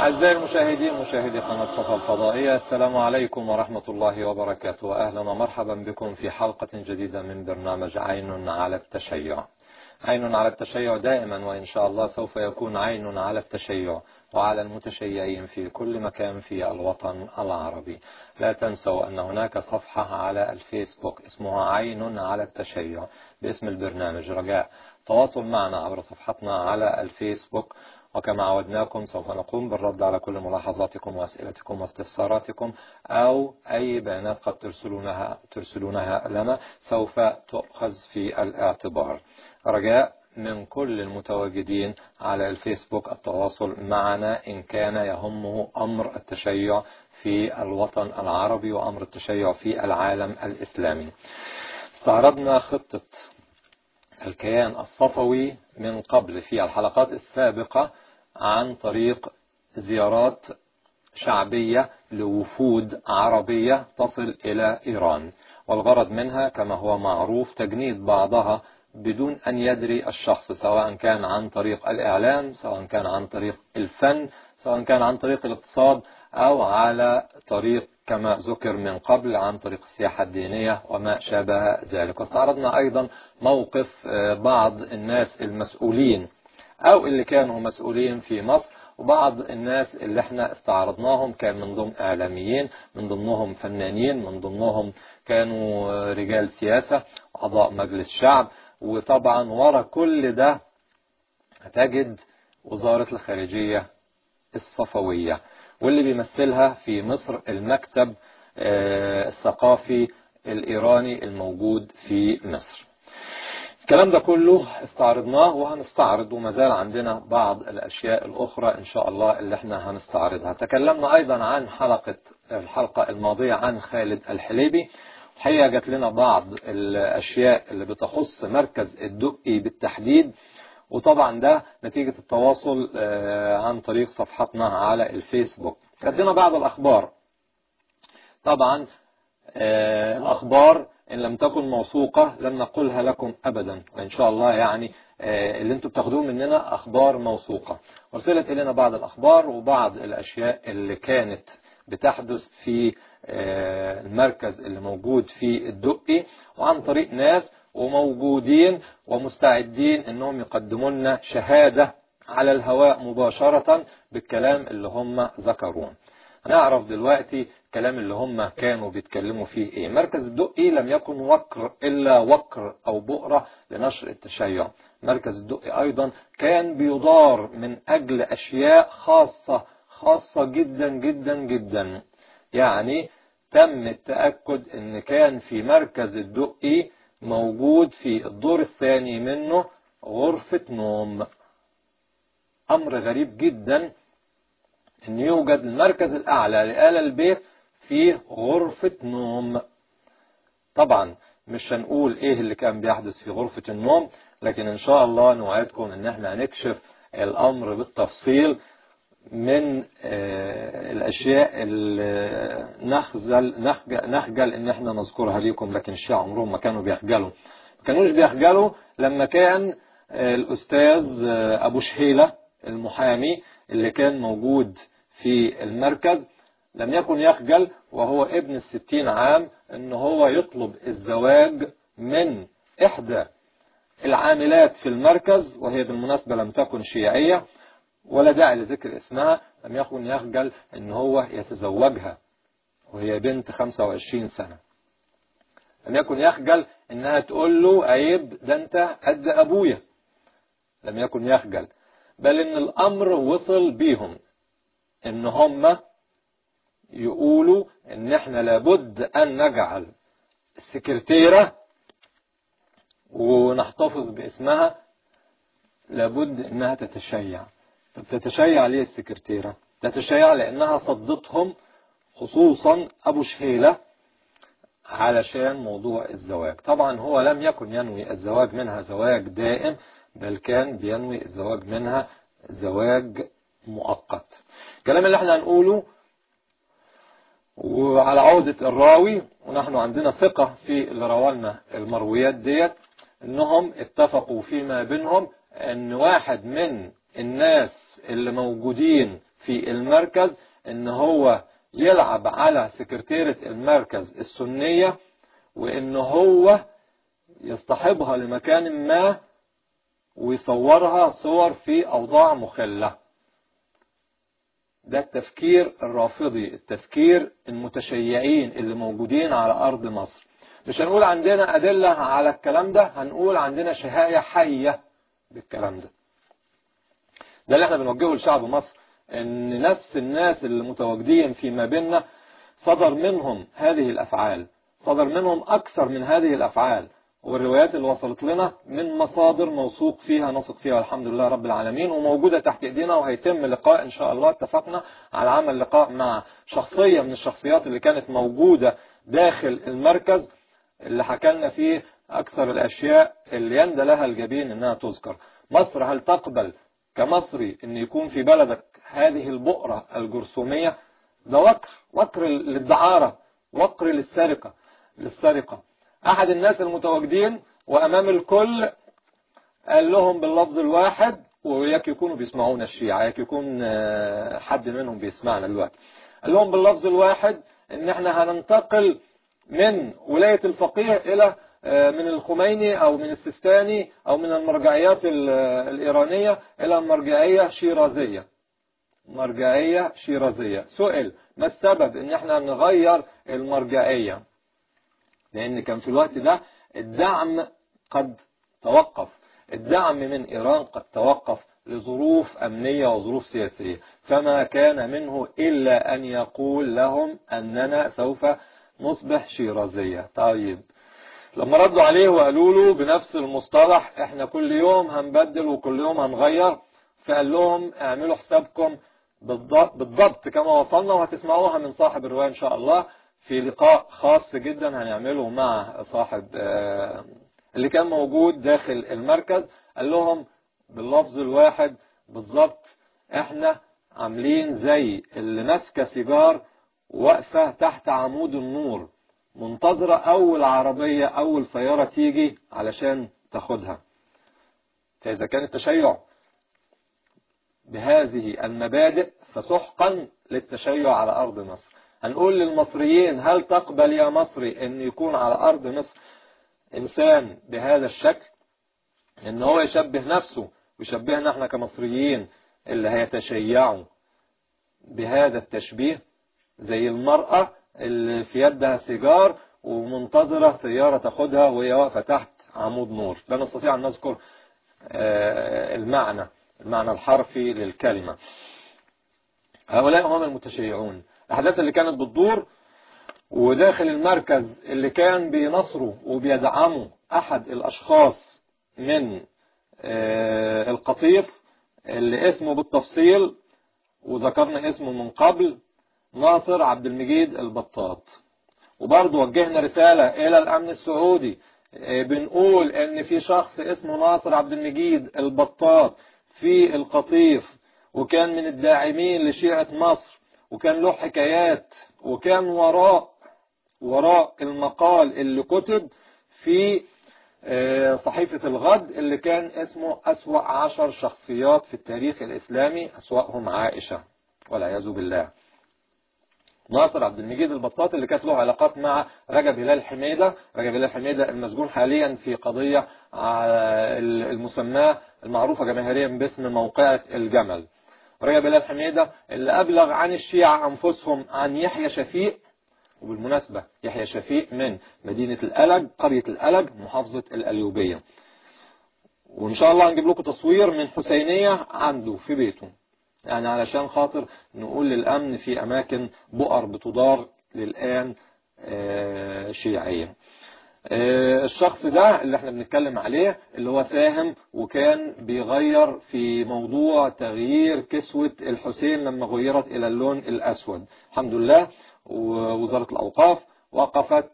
أعزائي المشاهدين مشاهدي قناة صفا الفضائية السلام عليكم ورحمة الله وبركاته أهلا ومرحبا بكم في حلقة جديدة من برنامج عين على التشيع عين على التشيع دائما وإن شاء الله سوف يكون عين على التشيع وعلى المتشيعين في كل مكان في الوطن العربي لا تنسوا أن هناك صفحة على الفيسبوك اسمها عين على التشيع باسم البرنامج رجاء تواصل معنا عبر صفحتنا على الفيسبوك وكما عودناكم سوف نقوم بالرد على كل ملاحظاتكم وأسئلتكم واستفساراتكم أو أي بيانات قد ترسلونها, ترسلونها لنا سوف تؤخذ في الاعتبار رجاء من كل المتواجدين على الفيسبوك التواصل معنا إن كان يهمه أمر التشيع في الوطن العربي وأمر التشيع في العالم الإسلامي استعرضنا خطة الكيان الصفوي من قبل في الحلقات السابقة عن طريق زيارات شعبية لوفود عربية تصل إلى إيران والغرض منها كما هو معروف تجنيد بعضها بدون أن يدري الشخص سواء كان عن طريق الإعلام سواء كان عن طريق الفن سواء كان عن طريق الاقتصاد أو على طريق كما ذكر من قبل عن طريق السياحة الدينية وما شابه ذلك واستعرضنا أيضا موقف بعض الناس المسؤولين أو اللي كانوا مسؤولين في مصر وبعض الناس اللي احنا استعرضناهم كان من ضمن إعلاميين من ضمنهم فنانين من ضمنهم كانوا رجال سياسة أعضاء مجلس شعب وطبعا ورا كل ده هتجد وزارة الخارجية الصفوية واللي بيمثلها في مصر المكتب الثقافي الإيراني الموجود في مصر الكلام ده كله استعرضناه وهنستعرض وما زال عندنا بعض الأشياء الأخرى إن شاء الله اللي احنا هنستعرضها تكلمنا أيضا عن حلقة الحلقة الماضية عن خالد الحليبي الحقيقة جات لنا بعض الأشياء اللي بتخص مركز الدقي بالتحديد وطبعا ده نتيجة التواصل عن طريق صفحتنا على الفيسبوك جات لنا بعض الأخبار طبعا الأخبار إن لم تكن موثوقة لن نقولها لكم أبدا وإن شاء الله يعني اللي انتم بتاخدوه مننا أخبار موثوقة وصلت إلينا بعض الأخبار وبعض الأشياء اللي كانت بتحدث في المركز اللي موجود في الدقي وعن طريق ناس وموجودين ومستعدين انهم يقدموا لنا شهادة على الهواء مباشرة بالكلام اللي هم ذكروه هنعرف دلوقتي الكلام اللي هم كانوا بيتكلموا فيه ايه مركز الدقي لم يكن وكر الا وكر او بؤرة لنشر التشيع مركز الدقي ايضا كان بيدار من اجل اشياء خاصة خاصة جدا جدا جدا يعني تم التأكد ان كان في مركز الدقي موجود في الدور الثاني منه غرفة نوم امر غريب جدا ان يوجد المركز الاعلى لآل البيت فيه غرفة نوم طبعا مش هنقول ايه اللي كان بيحدث في غرفة النوم لكن ان شاء الله نوعدكم ان احنا هنكشف الامر بالتفصيل من الاشياء اللي نخجل نخجل ان احنا نذكرها لكم لكن الشيعة عمرهم ما كانوا بيخجلوا ما كانوش بيخجلوا لما كان الاستاذ ابو شهيلة المحامي اللي كان موجود في المركز لم يكن يخجل وهو ابن الستين عام ان هو يطلب الزواج من احدى العاملات في المركز وهي بالمناسبة لم تكن شيعية ولا داعي لذكر اسمها لم يكن يخجل ان هو يتزوجها وهي بنت 25 سنة لم يكن يخجل انها تقول له عيب ده انت قد ابويا لم يكن يخجل بل ان الامر وصل بيهم ان هم يقولوا ان احنا لابد ان نجعل السكرتيرة ونحتفظ باسمها لابد انها تتشيع طب تتشيع ليه السكرتيرة تتشيع لانها صدتهم خصوصا ابو شهيلة علشان موضوع الزواج طبعا هو لم يكن ينوي الزواج منها زواج دائم بل كان بينوي الزواج منها زواج مؤقت الكلام اللي احنا هنقوله وعلى عودة الراوي ونحن عندنا ثقة في اللي روالنا المرويات ديت انهم اتفقوا فيما بينهم ان واحد من الناس اللي موجودين في المركز ان هو يلعب على سكرتيرة المركز السنية وان هو يصطحبها لمكان ما ويصورها صور في اوضاع مخلة ده التفكير الرافضي التفكير المتشيعين اللي موجودين على ارض مصر مش هنقول عندنا ادلة على الكلام ده هنقول عندنا شهاية حية بالكلام ده ده اللي احنا بنوجهه لشعب مصر ان نفس الناس اللي متواجدين فيما بيننا صدر منهم هذه الافعال صدر منهم اكثر من هذه الافعال والروايات اللي وصلت لنا من مصادر موثوق فيها نثق فيها الحمد لله رب العالمين وموجودة تحت ايدينا وهيتم لقاء ان شاء الله اتفقنا على عمل لقاء مع شخصية من الشخصيات اللي كانت موجودة داخل المركز اللي حكلنا فيه اكثر الاشياء اللي يندى لها الجبين انها تذكر مصر هل تقبل كمصري ان يكون في بلدك هذه البؤرة الجرثومية ده وقر وقر للدعارة وقر للسرقة للسرقة احد الناس المتواجدين وامام الكل قال لهم باللفظ الواحد وياك يكونوا بيسمعونا الشيعة ياك يكون حد منهم بيسمعنا دلوقتي قال لهم باللفظ الواحد ان احنا هننتقل من ولاية الفقيه الى من الخميني او من السيستاني او من المرجعيات الايرانية الى المرجعية شيرازية مرجعية شيرازية سئل ما السبب ان احنا نغير المرجعية لان كان في الوقت ده الدعم قد توقف الدعم من ايران قد توقف لظروف امنية وظروف سياسية فما كان منه الا ان يقول لهم اننا سوف نصبح شيرازية طيب لما ردوا عليه وقالوا له بنفس المصطلح احنا كل يوم هنبدل وكل يوم هنغير فقال لهم اعملوا حسابكم بالضبط, بالضبط كما وصلنا وهتسمعوها من صاحب الرواية ان شاء الله في لقاء خاص جدا هنعمله مع صاحب اللي كان موجود داخل المركز قال لهم باللفظ الواحد بالضبط احنا عاملين زي اللي ماسكه سيجار واقفة تحت عمود النور منتظرة أول عربية أول سيارة تيجي علشان تاخدها فإذا كان التشيع بهذه المبادئ فسحقا للتشيع على أرض مصر هنقول للمصريين هل تقبل يا مصري أن يكون على أرض مصر إنسان بهذا الشكل أن هو يشبه نفسه ويشبهنا احنا كمصريين اللي هيتشيعوا بهذا التشبيه زي المرأة اللي في يدها سيجار ومنتظرة سيارة تاخدها وهي واقفة تحت عمود نور لا نستطيع أن نذكر المعنى المعنى الحرفي للكلمة هؤلاء هم المتشيعون الأحداث اللي كانت بتدور وداخل المركز اللي كان بينصروا وبيدعموا أحد الأشخاص من القطيف اللي اسمه بالتفصيل وذكرنا اسمه من قبل ناصر عبد المجيد البطاط وبرضه وجهنا رسالة إلى الأمن السعودي بنقول إن في شخص اسمه ناصر عبد المجيد البطاط في القطيف وكان من الداعمين لشيعة مصر وكان له حكايات وكان وراء وراء المقال اللي كتب في صحيفة الغد اللي كان اسمه أسوأ عشر شخصيات في التاريخ الإسلامي أسوأهم عائشة والعياذ بالله ناصر عبد المجيد البطاط اللي كانت له علاقات مع رجب هلال حميدة رجب هلال حميدة المسجون حاليا في قضية المسماة المعروفة جماهيريا باسم موقعة الجمل رجب هلال حميدة اللي أبلغ عن الشيعة أنفسهم عن يحيى شفيق وبالمناسبة يحيى شفيق من مدينة الألج قرية الألج محافظة الأليوبية وإن شاء الله هنجيب لكم تصوير من حسينية عنده في بيته يعني علشان خاطر نقول للأمن في أماكن بؤر بتدار للآن شيعية الشخص ده اللي احنا بنتكلم عليه اللي هو ساهم وكان بيغير في موضوع تغيير كسوة الحسين لما غيرت إلى اللون الأسود الحمد لله ووزارة الأوقاف وقفت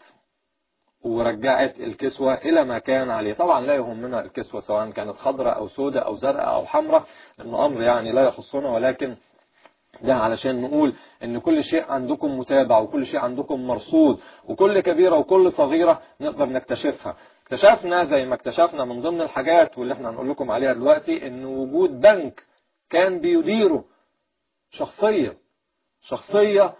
ورجعت الكسوة إلى ما كان عليه طبعا لا يهمنا الكسوة سواء كانت خضراء أو سوداء أو زرقاء أو حمراء لأنه أمر يعني لا يخصنا ولكن ده علشان نقول ان كل شيء عندكم متابع وكل شيء عندكم مرصود وكل كبيرة وكل صغيرة نقدر نكتشفها اكتشفنا زي ما اكتشفنا من ضمن الحاجات واللي احنا هنقول لكم عليها دلوقتي ان وجود بنك كان بيديره شخصية شخصية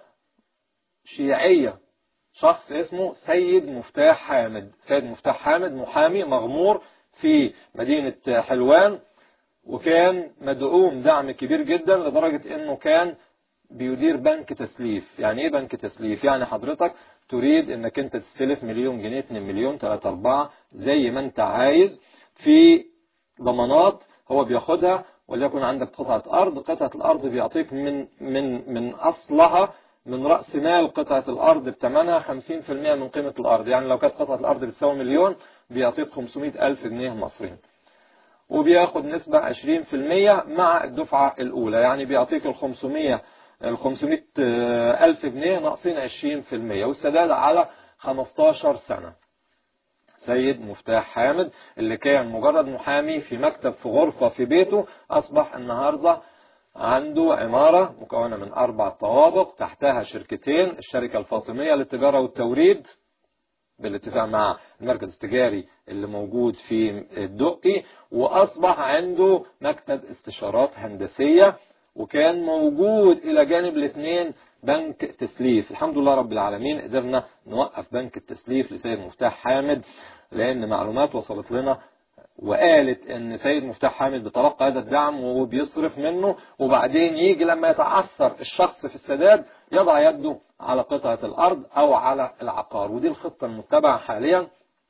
شيعية شخص اسمه سيد مفتاح حامد سيد مفتاح حامد محامي مغمور في مدينة حلوان وكان مدعوم دعم كبير جدا لدرجة انه كان بيدير بنك تسليف يعني ايه بنك تسليف يعني حضرتك تريد انك انت تستلف مليون جنيه 2 مليون 3 4 زي ما انت عايز في ضمانات هو بياخدها وليكن عندك قطعة ارض قطعة الارض بيعطيك من من من اصلها من رأس مال قطعة الأرض بثمنها 50% من قيمة الأرض يعني لو كانت قطعة الأرض بتساوي مليون بيعطيك 500 ألف جنيه مصري وبياخد نسبة 20% مع الدفعة الأولى يعني بيعطيك ال 500 ال 500 ألف جنيه ناقصين 20% والسداد على 15 سنة سيد مفتاح حامد اللي كان مجرد محامي في مكتب في غرفة في بيته أصبح النهاردة عنده عمارة مكونة من أربع طوابق تحتها شركتين الشركة الفاطمية للتجارة والتوريد بالاتفاق مع المركز التجاري اللي موجود في الدقي وأصبح عنده مكتب استشارات هندسية وكان موجود إلى جانب الاثنين بنك تسليف الحمد لله رب العالمين قدرنا نوقف بنك التسليف لسيد مفتاح حامد لأن معلومات وصلت لنا وقالت ان سيد مفتاح حامد بيتلقى هذا الدعم وبيصرف منه وبعدين يجي لما يتعثر الشخص في السداد يضع يده على قطعة الارض او على العقار ودي الخطة المتبعة حاليا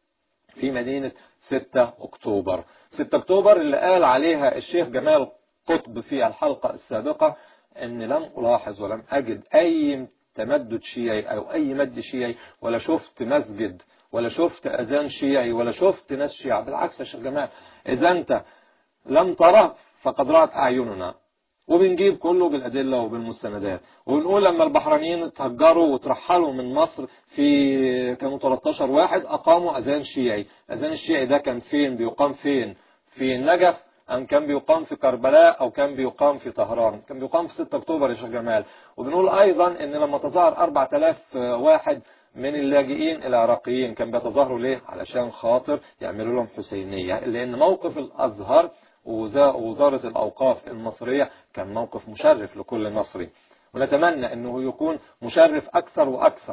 في مدينة 6 اكتوبر 6 اكتوبر اللي قال عليها الشيخ جمال قطب في الحلقة السابقة ان لم الاحظ ولم اجد اي تمدد شيعي او اي مد شيعي ولا شفت مسجد ولا شفت أذان شيعي ولا شفت ناس شيعة بالعكس يا شيخ جمال إذا أنت لم ترى فقد رأت أعيننا وبنجيب كله بالأدلة وبالمستندات وبنقول لما البحرانيين اتهجروا وترحلوا من مصر في كانوا 13 واحد أقاموا أذان شيعي أذان الشيعي ده كان فين بيقام فين في النجف أم كان بيقام في كربلاء أو كان بيقام في طهران كان بيقام في 6 أكتوبر يا شيخ جمال وبنقول أيضا إن لما تظاهر 4000 واحد من اللاجئين العراقيين كان بيتظاهروا ليه علشان خاطر يعملوا لهم حسينية لأن موقف الأزهر ووزارة الأوقاف المصرية كان موقف مشرف لكل مصري ونتمنى أنه يكون مشرف أكثر وأكثر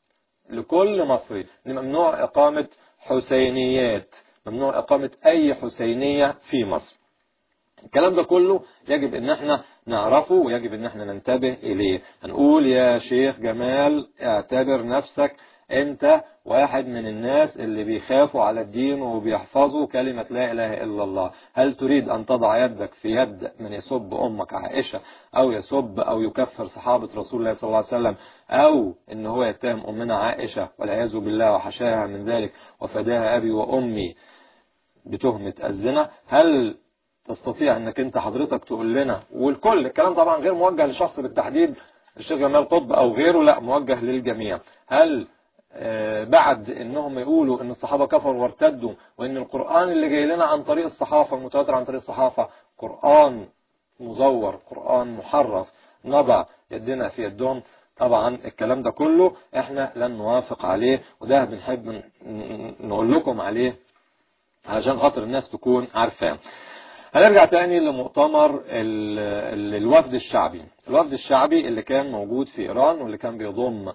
لكل مصري ممنوع إقامة حسينيات ممنوع إقامة أي حسينية في مصر الكلام ده كله يجب ان احنا نعرفه ويجب ان احنا ننتبه اليه هنقول يا شيخ جمال اعتبر نفسك انت واحد من الناس اللي بيخافوا على الدين وبيحفظوا كلمة لا اله الا الله هل تريد ان تضع يدك في يد من يسب امك عائشة او يسب او يكفر صحابة رسول الله صلى الله عليه وسلم او ان هو يتهم امنا عائشة والعياذ بالله وحشاها من ذلك وفداها ابي وامي بتهمة الزنا هل تستطيع انك انت حضرتك تقول لنا والكل الكلام طبعا غير موجه لشخص بالتحديد الشيخ جمال طب او غيره لا موجه للجميع هل بعد انهم يقولوا ان الصحابة كفروا وارتدوا وان القرآن اللي جاي لنا عن طريق الصحافة المتواتر عن طريق الصحافة قرآن مزور قرآن محرف نضع يدنا في يدهم طبعا الكلام ده كله احنا لن نوافق عليه وده بنحب نقول لكم عليه عشان خاطر الناس تكون عارفاه هنرجع تاني لمؤتمر الوفد الشعبي الوفد الشعبي اللي كان موجود في إيران واللي كان بيضم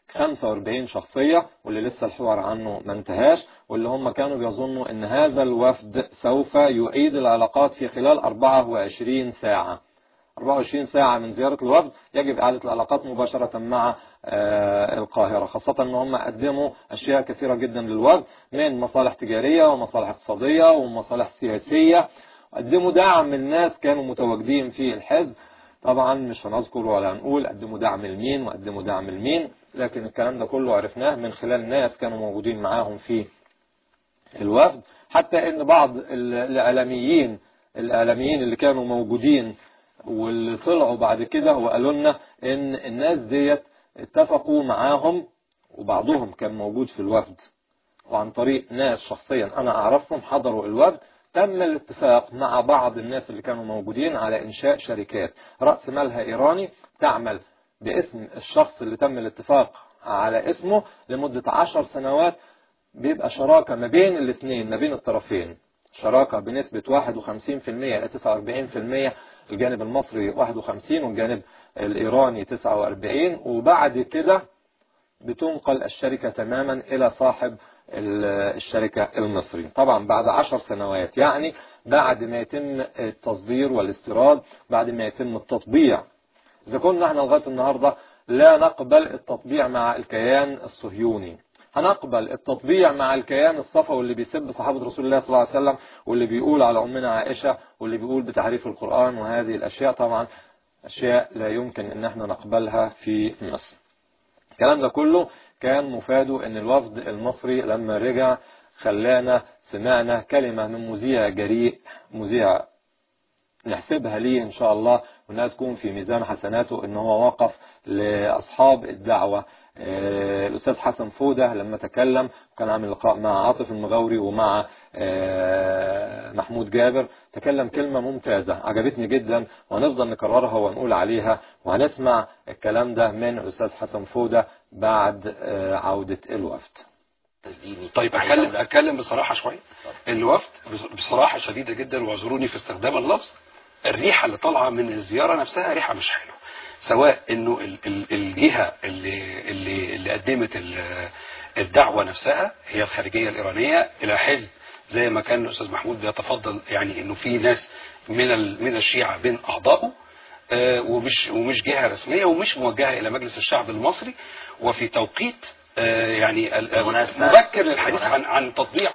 45 شخصية واللي لسه الحوار عنه ما انتهاش واللي هم كانوا بيظنوا ان هذا الوفد سوف يعيد العلاقات في خلال 24 ساعة 24 ساعة من زيارة الوفد يجب إعادة العلاقات مباشرة مع القاهرة خاصة ان هم قدموا أشياء كثيرة جدا للوفد من مصالح تجارية ومصالح اقتصادية ومصالح سياسية قدموا دعم الناس كانوا متواجدين في الحزب طبعا مش هنذكر ولا هنقول قدموا دعم لمين وقدموا دعم لمين لكن الكلام ده كله عرفناه من خلال ناس كانوا موجودين معاهم في الوفد حتى ان بعض الاعلاميين الاعلاميين اللي كانوا موجودين واللي طلعوا بعد كده وقالوا لنا ان الناس ديت اتفقوا معاهم وبعضهم كان موجود في الوفد وعن طريق ناس شخصيا انا اعرفهم حضروا الوفد تم الاتفاق مع بعض الناس اللي كانوا موجودين على إنشاء شركات رأس مالها إيراني تعمل باسم الشخص اللي تم الاتفاق على اسمه لمدة عشر سنوات بيبقى شراكة ما بين الاثنين ما بين الطرفين شراكة بنسبة 51% إلى 49% الجانب المصري 51 والجانب الإيراني 49 وبعد كده بتنقل الشركة تماما إلى صاحب الشركة المصري طبعا بعد عشر سنوات يعني بعد ما يتم التصدير والاستيراد بعد ما يتم التطبيع إذا كنا احنا لغاية النهاردة لا نقبل التطبيع مع الكيان الصهيوني هنقبل التطبيع مع الكيان الصفوي اللي بيسب صحابة رسول الله صلى الله عليه وسلم واللي بيقول على أمنا عائشة واللي بيقول بتحريف القرآن وهذه الأشياء طبعا أشياء لا يمكن أن احنا نقبلها في مصر الكلام ده كله كان مفاده أن الوفد المصري لما رجع خلانا سمعنا كلمة من مذيع جريء مذيع نحسبها ليه إن شاء الله وأنها تكون في ميزان حسناته أن هو وقف لأصحاب الدعوة الأستاذ حسن فودة لما تكلم وكان عامل لقاء مع عاطف المغاوري ومع محمود جابر تكلم كلمة ممتازة عجبتني جدا وهنفضل نكررها ونقول عليها وهنسمع الكلام ده من الأستاذ حسن فودة بعد عودة الوفد طيب أتكلم, أتكلم بصراحة شوية الوفد بصراحة شديدة جدا واعذروني في استخدام اللفظ الريحة اللي طالعة من الزيارة نفسها ريحة مش حلوة سواء انه الجهة اللي, اللي, اللي قدمت الدعوة نفسها هي الخارجية الإيرانية إلى حزب زي ما كان الأستاذ محمود بيتفضل يعني انه في ناس من من الشيعة بين أعضائه ومش ومش جهة رسمية ومش موجهة إلى مجلس الشعب المصري وفي توقيت يعني مبكر للحديث عن عن تطبيع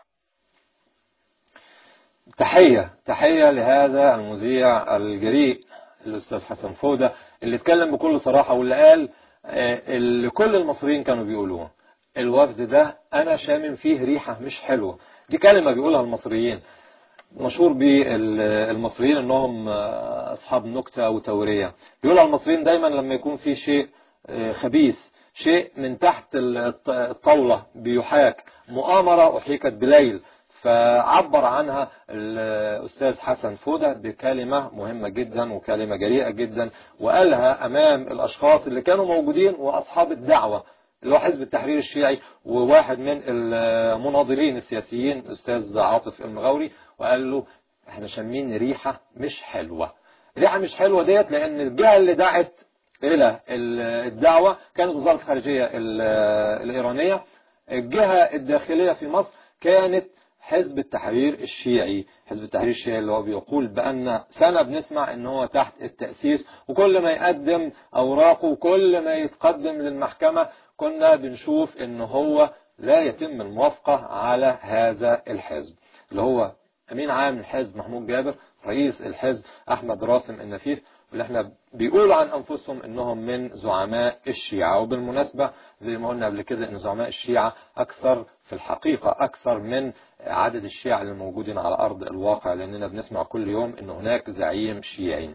تحية تحية لهذا المذيع الجريء الأستاذ حسن فودة اللي اتكلم بكل صراحة واللي قال اللي كل المصريين كانوا بيقولوه الوفد ده أنا شامم فيه ريحة مش حلوة دي كلمة بيقولها المصريين مشهور بالمصريين انهم اصحاب نكتة وتورية بيقولها المصريين دايما لما يكون في شيء خبيث شيء من تحت الطاولة بيحاك مؤامرة أحيكت بليل فعبر عنها الأستاذ حسن فودة بكلمة مهمة جدا وكلمة جريئة جدا وقالها أمام الأشخاص اللي كانوا موجودين وأصحاب الدعوة اللي هو حزب التحرير الشيعي وواحد من المناضلين السياسيين الأستاذ عاطف المغاوري وقال له احنا شامين ريحة مش حلوة ريحة مش حلوة ديت لأن الجهة اللي دعت إلى الدعوة كانت وزارة الخارجية الإيرانية الجهة الداخلية في مصر كانت حزب التحرير الشيعي حزب التحرير الشيعي اللي هو بيقول بأن سنة بنسمع ان هو تحت التأسيس وكل ما يقدم أوراقه وكل ما يتقدم للمحكمة كنا بنشوف ان هو لا يتم الموافقة على هذا الحزب اللي هو أمين عام الحزب محمود جابر رئيس الحزب أحمد راسم النفيس واللي احنا بيقولوا عن أنفسهم انهم من زعماء الشيعة وبالمناسبة زي ما قلنا قبل كده ان زعماء الشيعة أكثر في الحقيقة أكثر من عدد الشيعة اللي موجودين على أرض الواقع لأننا بنسمع كل يوم أن هناك زعيم شيعي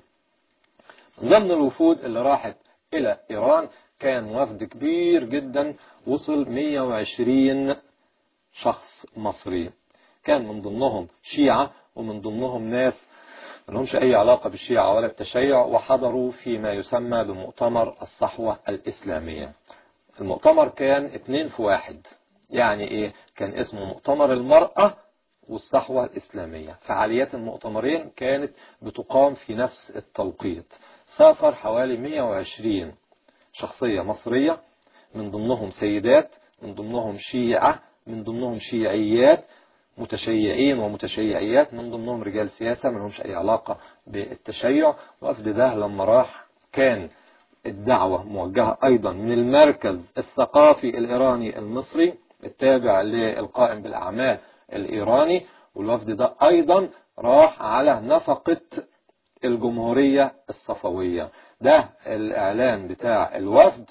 من ضمن الوفود اللي راحت إلى إيران كان وفد كبير جدا وصل 120 شخص مصري كان من ضمنهم شيعة ومن ضمنهم ناس ما لهمش أي علاقة بالشيعة ولا التشيع وحضروا فيما يسمى بمؤتمر الصحوة الإسلامية المؤتمر كان اتنين في واحد يعني ايه كان اسمه مؤتمر المرأة والصحوة الإسلامية فعاليات المؤتمرين كانت بتقام في نفس التوقيت سافر حوالي 120 شخصية مصرية من ضمنهم سيدات من ضمنهم شيعة من ضمنهم شيعيات متشيعين ومتشيعيات من ضمنهم رجال سياسة ما لهمش أي علاقة بالتشيع وفد ده لما راح كان الدعوة موجهة أيضا من المركز الثقافي الإيراني المصري التابع للقائم بالأعمال الإيراني والوفد ده أيضا راح على نفقة الجمهورية الصفوية ده الإعلان بتاع الوفد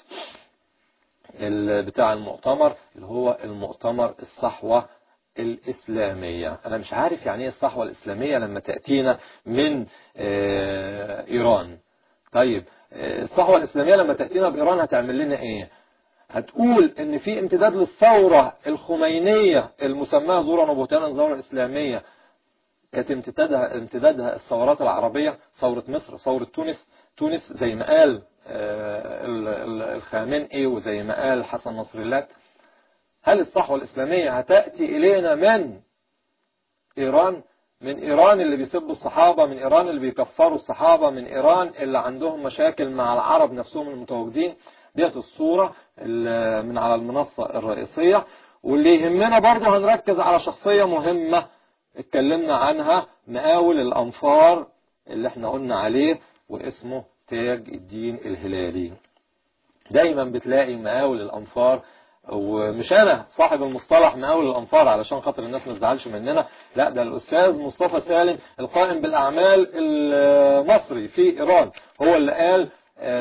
بتاع المؤتمر اللي هو المؤتمر الصحوة الإسلامية أنا مش عارف يعني إيه الصحوة الإسلامية لما تأتينا من إيران طيب الصحوة الإسلامية لما تأتينا بإيران هتعمل لنا إيه هتقول ان في امتداد للثورة الخمينية المسماة زورا وبهتانا الثورة الإسلامية كانت امتدادها امتدادها الثورات العربية ثورة مصر ثورة تونس تونس زي ما قال الخامنئي وزي ما قال حسن نصر الله هل الصحوة الإسلامية هتأتي إلينا من إيران من إيران اللي بيسبوا الصحابة من إيران اللي بيكفروا الصحابة من إيران اللي عندهم مشاكل مع العرب نفسهم المتواجدين ديت الصورة من على المنصة الرئيسية واللي يهمنا برضه هنركز على شخصية مهمة اتكلمنا عنها مقاول الأنفار اللي احنا قلنا عليه واسمه تاج الدين الهلالي دايما بتلاقي مقاول الأنفار ومش انا صاحب المصطلح مقاول الانفار علشان خاطر الناس ما تزعلش مننا لا ده الاستاذ مصطفى سالم القائم بالاعمال المصري في ايران هو اللي قال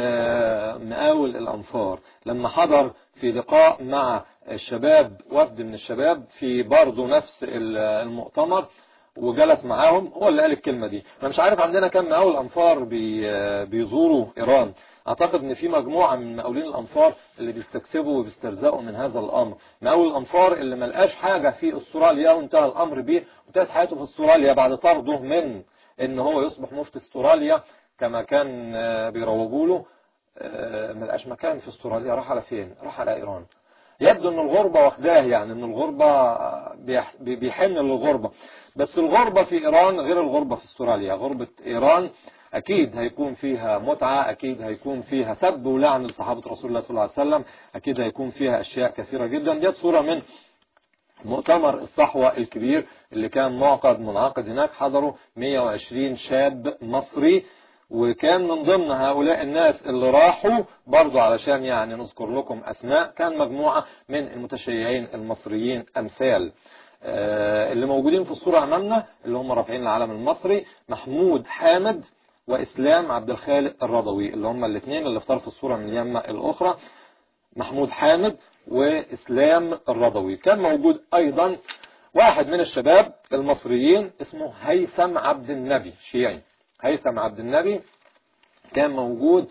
مقاول الانفار لما حضر في لقاء مع الشباب وفد من الشباب في برضه نفس المؤتمر وجلس معاهم هو اللي قال الكلمة دي انا مش عارف عندنا كم مقاول انفار بيزوروا ايران اعتقد ان في مجموعة من مقاولين الانفار اللي بيستكسبوا وبيسترزقوا من هذا الامر مقاول الانفار اللي ما لقاش حاجة في استراليا وانتهى الامر بيه وانتهت حياته في استراليا بعد طرده من ان هو يصبح مفتي استراليا كما كان بيروجوا له ما لقاش مكان في استراليا راح على فين راح على ايران يبدو ان الغربة واخداه يعني ان الغربة بيحن للغربة بس الغربة في ايران غير الغربة في استراليا غربة ايران اكيد هيكون فيها متعة اكيد هيكون فيها سب ولعن لصحابة رسول الله صلى الله عليه وسلم اكيد هيكون فيها اشياء كثيرة جدا ديت صورة من مؤتمر الصحوة الكبير اللي كان معقد منعقد هناك حضروا 120 شاب مصري وكان من ضمن هؤلاء الناس اللي راحوا برضو علشان يعني نذكر لكم أسماء كان مجموعة من المتشيعين المصريين أمثال اللي موجودين في الصورة أمامنا اللي هم رافعين العلم المصري محمود حامد وإسلام عبد الخالق الرضوي اللي هم الاثنين اللي في طرف الصورة من اليمة الأخرى محمود حامد وإسلام الرضوي كان موجود أيضا واحد من الشباب المصريين اسمه هيثم عبد النبي شيعي هيثم عبد النبي كان موجود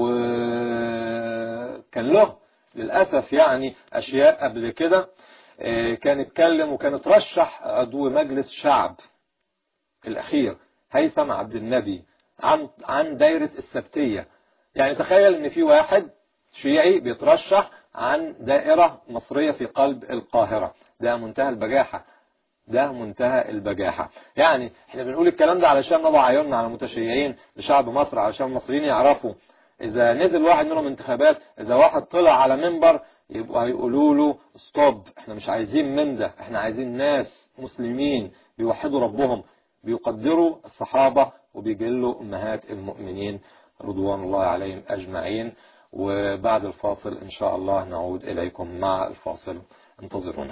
وكان له للأسف يعني أشياء قبل كده كان اتكلم وكان اترشح عضو مجلس شعب الأخير هيثم عبد النبي عن عن دايرة السبتية يعني تخيل ان في واحد شيعي بيترشح عن دائرة مصرية في قلب القاهرة ده منتهى البجاحة ده منتهى البجاحة يعني احنا بنقول الكلام ده علشان نضع عيوننا على المتشيعين لشعب مصر علشان المصريين يعرفوا اذا نزل واحد منهم انتخابات اذا واحد طلع على منبر يبقى هيقولوا له ستوب احنا مش عايزين من ده احنا عايزين ناس مسلمين بيوحدوا ربهم بيقدروا الصحابة وبيجلوا امهات المؤمنين رضوان الله عليهم اجمعين وبعد الفاصل ان شاء الله نعود اليكم مع الفاصل انتظرونا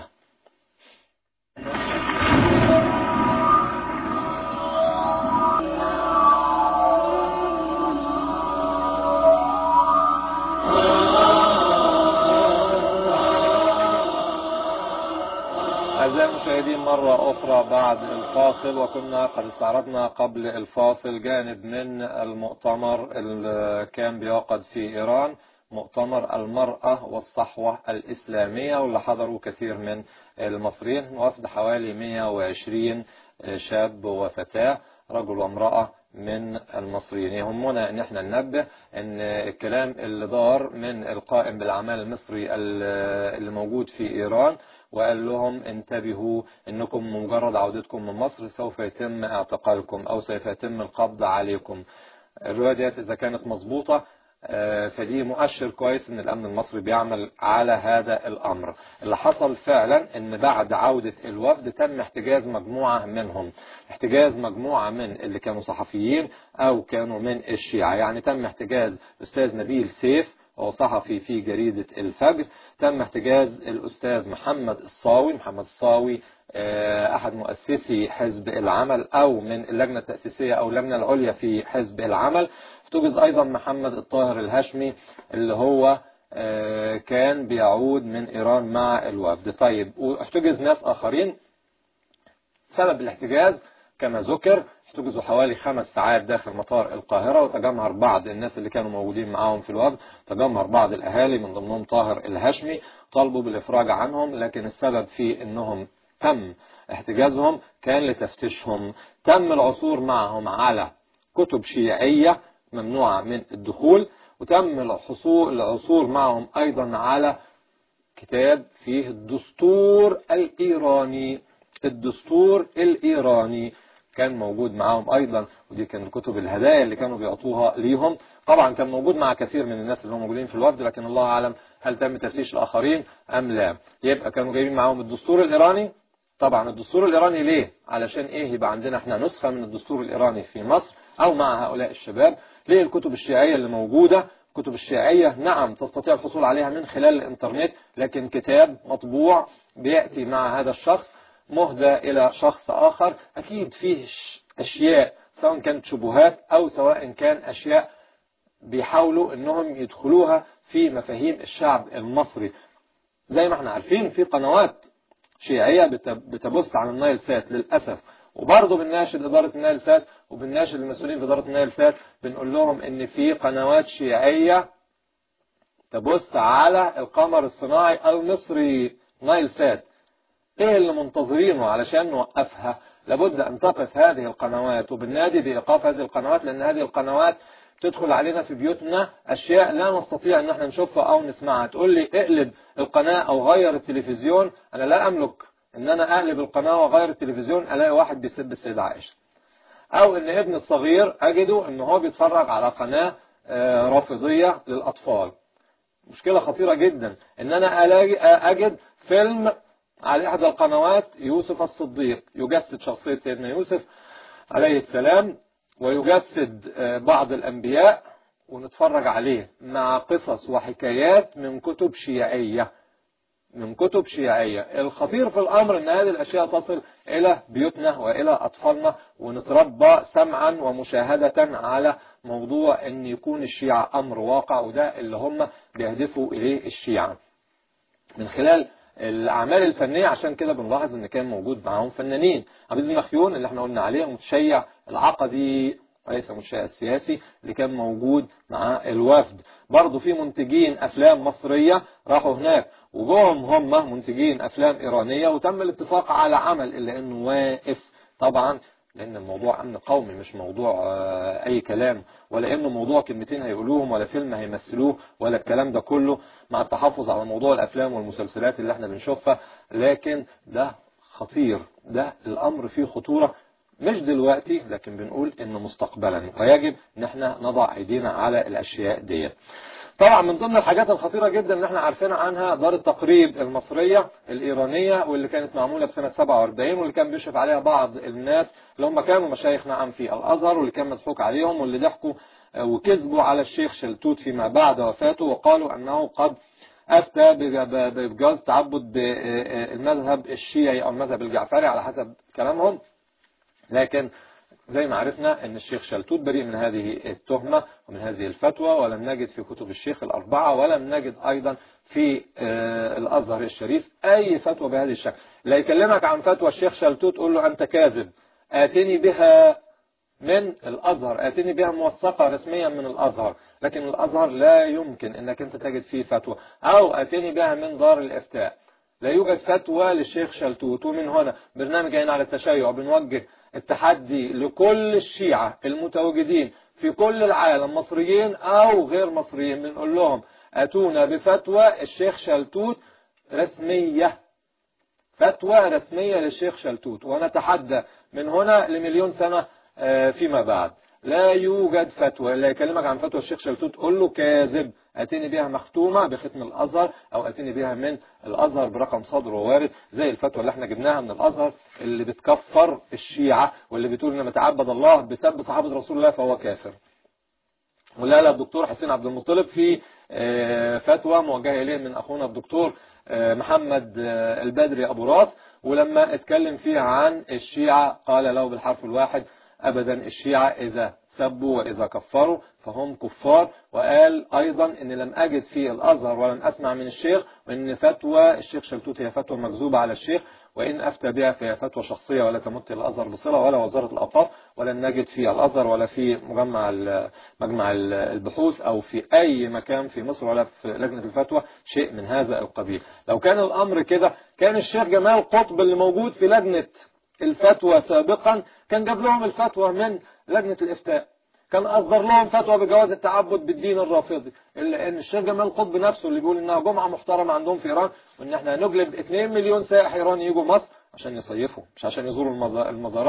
أعزائي المشاهدين مرة أخرى بعد الفاصل وكنا قد استعرضنا قبل الفاصل جانب من المؤتمر اللي كان بيعقد في إيران مؤتمر المرأة والصحوة الإسلامية واللي حضروا كثير من المصريين وفد حوالي 120 شاب وفتاة رجل وامرأة من المصريين يهمنا ان احنا ننبه ان الكلام اللي دار من القائم بالاعمال المصري اللي موجود في ايران وقال لهم انتبهوا انكم مجرد عودتكم من مصر سوف يتم اعتقالكم او سوف يتم القبض عليكم الرواية ديت اذا كانت مظبوطة فدي مؤشر كويس ان الامن المصري بيعمل على هذا الامر اللي حصل فعلا ان بعد عودة الوفد تم احتجاز مجموعة منهم احتجاز مجموعة من اللي كانوا صحفيين او كانوا من الشيعة يعني تم احتجاز الاستاذ نبيل سيف هو صحفي في جريدة الفجر تم احتجاز الأستاذ محمد الصاوي محمد الصاوي أحد مؤسسي حزب العمل أو من اللجنة التأسيسية أو اللجنة العليا في حزب العمل احتجز أيضا محمد الطاهر الهاشمي اللي هو كان بيعود من إيران مع الوفد طيب واحتجز ناس آخرين سبب الاحتجاز كما ذكر احتجزوا حوالي خمس ساعات داخل مطار القاهرة وتجمهر بعض الناس اللي كانوا موجودين معاهم في الوفد تجمهر بعض الأهالي من ضمنهم طاهر الهشمي طالبوا بالإفراج عنهم لكن السبب في أنهم تم احتجازهم كان لتفتيشهم تم العثور معهم على كتب شيعية ممنوعة من الدخول وتم الحصول العثور معهم أيضا على كتاب فيه الدستور الإيراني الدستور الإيراني كان موجود معاهم أيضا ودي كان كتب الهدايا اللي كانوا بيعطوها ليهم طبعا كان موجود مع كثير من الناس اللي هم موجودين في الوفد لكن الله أعلم هل تم تفتيش الآخرين أم لا يبقى كانوا جايبين معاهم الدستور الإيراني طبعا الدستور الإيراني ليه علشان إيه يبقى عندنا احنا نسخة من الدستور الإيراني في مصر أو مع هؤلاء الشباب ليه الكتب الشيعية اللي موجودة الكتب الشيعية نعم تستطيع الحصول عليها من خلال الانترنت لكن كتاب مطبوع بيأتي مع هذا الشخص مهدى إلى شخص آخر أكيد فيه أشياء سواء كانت شبهات أو سواء كان أشياء بيحاولوا أنهم يدخلوها في مفاهيم الشعب المصري زي ما احنا عارفين في قنوات شيعية بتبث عن النايل سات للأسف وبرضه بنناشد إدارة النايل سات وبنناشد المسؤولين في إدارة النايل سات بنقول لهم إن في قنوات شيعية تبث على القمر الصناعي المصري نايل سات ايه اللي منتظرينه علشان نوقفها لابد ان تقف هذه القنوات وبالنادي بايقاف هذه القنوات لان هذه القنوات تدخل علينا في بيوتنا اشياء لا نستطيع ان احنا نشوفها او نسمعها تقول لي اقلب القناة او غير التلفزيون انا لا املك ان انا اقلب القناة واغير التلفزيون الاقي واحد بيسب السيدة عائشة او ان ابن الصغير اجده ان هو بيتفرج على قناة رافضية للاطفال مشكلة خطيرة جدا ان انا الاقي اجد فيلم على احدى القنوات يوسف الصديق يجسد شخصية سيدنا يوسف عليه السلام ويجسد بعض الانبياء ونتفرج عليه مع قصص وحكايات من كتب شيعية من كتب شيعية الخطير في الأمر أن هذه الأشياء تصل إلى بيوتنا وإلى أطفالنا ونتربى سمعا ومشاهدة على موضوع أن يكون الشيعة أمر واقع وده اللي هم بيهدفوا إليه الشيعة من خلال الأعمال الفنية عشان كده بنلاحظ أن كان موجود معاهم فنانين عبد المخيون اللي احنا قلنا عليه متشيع العقدي وليس المتشيع السياسي اللي كان موجود مع الوفد برضه في منتجين أفلام مصرية راحوا هناك وجوهم هم منتجين أفلام إيرانية وتم الاتفاق على عمل إلا أنه واقف طبعا لأن الموضوع أمن قومي مش موضوع أي كلام ولا إنه موضوع كلمتين هيقولوهم ولا فيلم هيمثلوه ولا الكلام ده كله مع التحفظ على موضوع الأفلام والمسلسلات اللي احنا بنشوفها لكن ده خطير ده الأمر فيه خطورة مش دلوقتي لكن بنقول إنه مستقبلا ويجب إن احنا نضع أيدينا على الأشياء ديت طبعا من ضمن الحاجات الخطيرة جدا اللي احنا عارفينها عنها دار التقريب المصرية الإيرانية واللي كانت معمولة في سنة 47 واللي كان بيشرف عليها بعض الناس اللي هم كانوا مشايخ نعم في الأزهر واللي كان مضحوك عليهم واللي ضحكوا وكذبوا على الشيخ شلتوت فيما بعد وفاته وقالوا أنه قد أفتى بجواز تعبد المذهب الشيعي أو المذهب الجعفري على حسب كلامهم لكن زي ما عرفنا ان الشيخ شلتوت بريء من هذه التهمة ومن هذه الفتوى ولم نجد في كتب الشيخ الأربعة ولم نجد أيضا في الأزهر الشريف أي فتوى بهذا الشكل لا يكلمك عن فتوى الشيخ شلتوت تقول له أنت كاذب آتني بها من الأزهر آتني بها موثقة رسميا من الأزهر لكن الأزهر لا يمكن أنك أنت تجد فيه فتوى أو آتني بها من دار الإفتاء لا يوجد فتوى للشيخ شلتوت ومن هنا برنامج هنا على التشيع بنوجه التحدي لكل الشيعة المتواجدين في كل العالم مصريين أو غير مصريين بنقول لهم أتونا بفتوى الشيخ شلتوت رسمية فتوى رسمية للشيخ شلتوت ونتحدى من هنا لمليون سنة فيما بعد لا يوجد فتوى لا يكلمك عن فتوى الشيخ شلتوت قول له كاذب أتيني بها مختومة بختم الأزهر أو أتيني بها من الأزهر برقم صدر ووارد زي الفتوى اللي احنا جبناها من الأزهر اللي بتكفر الشيعة واللي بتقول إن متعبد الله بسب صحابة رسول الله فهو كافر ولا لا الدكتور حسين عبد المطلب في فتوى موجهة إليه من أخونا الدكتور محمد البدري أبو راس ولما اتكلم فيها عن الشيعة قال له بالحرف الواحد أبدا الشيعة إذا سبوا وإذا كفروا فهم كفار وقال أيضا أن لم أجد في الأزهر ولم أسمع من الشيخ وأن فتوى الشيخ شلتوت هي فتوى مكذوبة على الشيخ وإن أفتى بها فهي فتوى شخصية ولا تمت الأزهر بصلة ولا وزارة الأوقاف ولن نجد في الأزهر ولا في مجمع مجمع البحوث أو في أي مكان في مصر ولا في لجنة الفتوى شيء من هذا القبيل لو كان الأمر كده كان الشيخ جمال قطب اللي موجود في لجنة الفتوى سابقا كان جاب لهم الفتوى من لجنة الإفتاء كان أصدر لهم فتوى بجواز التعبد بالدين الرافضي إلا إن الشيخ جمال قطب نفسه اللي بيقول إنها جمعة محترمة عندهم في إيران وإن إحنا هنجلب 2 مليون سائح إيراني يجوا مصر عشان يصيفوا مش عشان يزوروا المزارات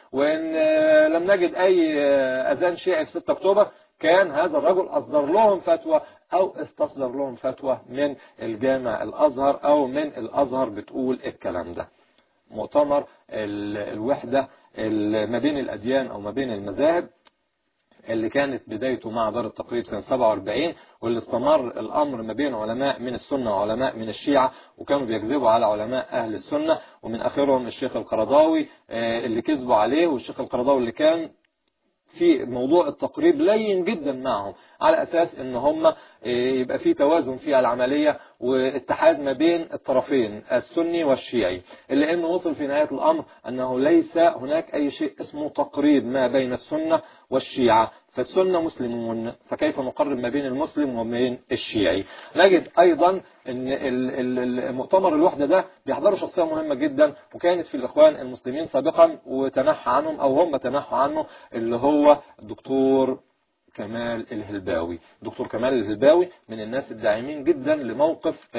وان لم نجد اي اذان شيعي في 6 اكتوبر كان هذا الرجل اصدر لهم فتوى او استصدر لهم فتوى من الجامع الازهر او من الازهر بتقول الكلام ده مؤتمر الوحدة ما بين الاديان او ما بين المذاهب اللي كانت بدايته مع دار التقريب سنة 47 واللي استمر الأمر ما بين علماء من السنة وعلماء من الشيعة وكانوا بيكذبوا على علماء أهل السنة ومن آخرهم الشيخ القرضاوي اللي كذبوا عليه والشيخ القرضاوي اللي كان في موضوع التقريب لين جدا معهم على أساس ان هم يبقى في توازن في العملية واتحاد ما بين الطرفين السني والشيعي اللي انه وصل في نهاية الامر انه ليس هناك اي شيء اسمه تقريب ما بين السنة والشيعة فالسنة مسلمون فكيف نقرب ما بين المسلم وما بين الشيعي نجد ايضا ان المؤتمر الوحدة ده بيحضروا شخصية مهمة جدا وكانت في الاخوان المسلمين سابقا وتنحى عنهم او هم تنحوا عنه اللي هو الدكتور كمال الهلباوي دكتور كمال الهلباوي من الناس الداعمين جدا لموقف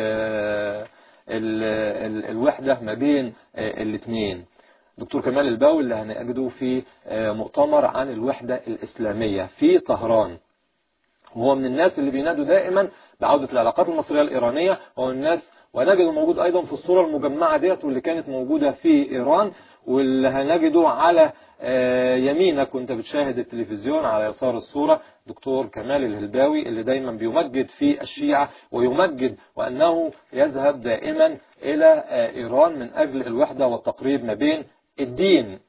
الوحدة ما بين الاثنين دكتور كمال الهلباوي اللي هنجده في مؤتمر عن الوحدة الإسلامية في طهران وهو من الناس اللي بينادوا دائما بعودة العلاقات المصرية الإيرانية وهو الناس ونجده موجود أيضا في الصورة المجمعة ديت واللي كانت موجودة في إيران واللي هنجده على يمينك وانت بتشاهد التلفزيون على يسار الصورة دكتور كمال الهلباوي اللي دايما بيمجد في الشيعة ويمجد وأنه يذهب دائما إلى إيران من أجل الوحدة والتقريب ما بين الدين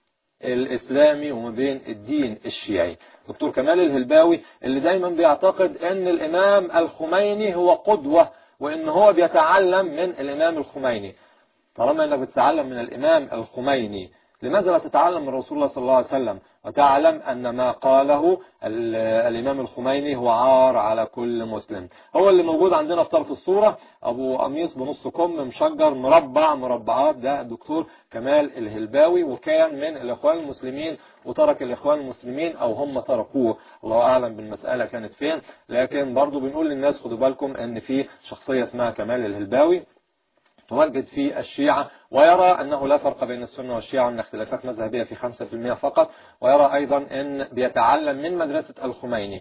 الإسلامي وما بين الدين الشيعي دكتور كمال الهلباوي اللي دايما بيعتقد أن الإمام الخميني هو قدوة وأن هو بيتعلم من الإمام الخميني طالما أنك بتتعلم من الإمام الخميني لماذا لا تتعلم من رسول الله صلى الله عليه وسلم وتعلم أن ما قاله الإمام الخميني هو عار على كل مسلم هو اللي موجود عندنا في طرف الصورة أبو قميص بنص كم مشجر مربع مربعات ده الدكتور كمال الهلباوي وكان من الإخوان المسلمين وترك الإخوان المسلمين أو هم تركوه الله أعلم بالمسألة كانت فين لكن برضو بنقول للناس خدوا بالكم أن في شخصية اسمها كمال الهلباوي تمجد في الشيعة ويرى أنه لا فرق بين السنة والشيعة وأن اختلافات مذهبية في 5% فقط ويرى أيضا أن بيتعلم من مدرسة الخميني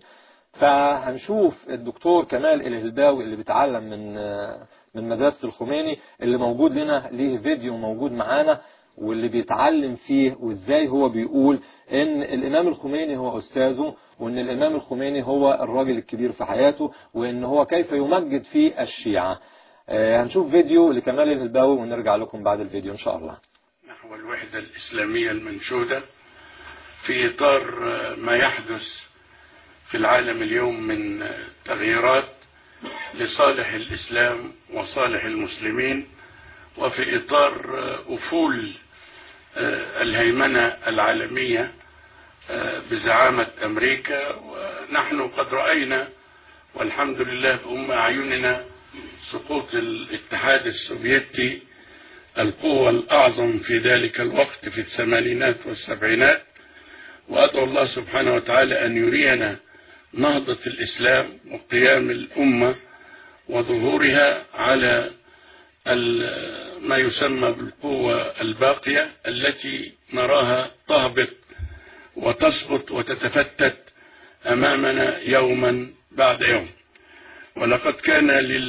فهنشوف الدكتور كمال الهلباوي اللي بيتعلم من من مدرسة الخميني اللي موجود لنا ليه فيديو موجود معانا واللي بيتعلم فيه وازاي هو بيقول ان الامام الخميني هو استاذه وان الامام الخميني هو الراجل الكبير في حياته وان هو كيف يمجد في الشيعة هنشوف فيديو لكمال الهلباوي ونرجع لكم بعد الفيديو إن شاء الله نحو الوحدة الإسلامية المنشودة في إطار ما يحدث في العالم اليوم من تغييرات لصالح الإسلام وصالح المسلمين وفي إطار أفول الهيمنة العالمية بزعامة أمريكا ونحن قد رأينا والحمد لله بأم أعيننا سقوط الاتحاد السوفيتي القوة الأعظم في ذلك الوقت في الثمانينات والسبعينات وأدعو الله سبحانه وتعالى أن يرينا نهضة الإسلام وقيام الأمة وظهورها على ما يسمى بالقوة الباقية التي نراها تهبط وتسقط وتتفتت أمامنا يوما بعد يوم ولقد كان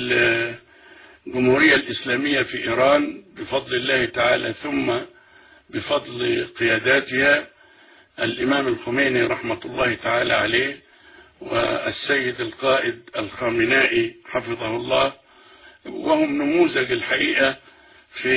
للجمهورية الإسلامية في إيران بفضل الله تعالى ثم بفضل قياداتها الإمام الخميني رحمة الله تعالى عليه والسيد القائد الخامنائي حفظه الله وهم نموذج الحقيقة في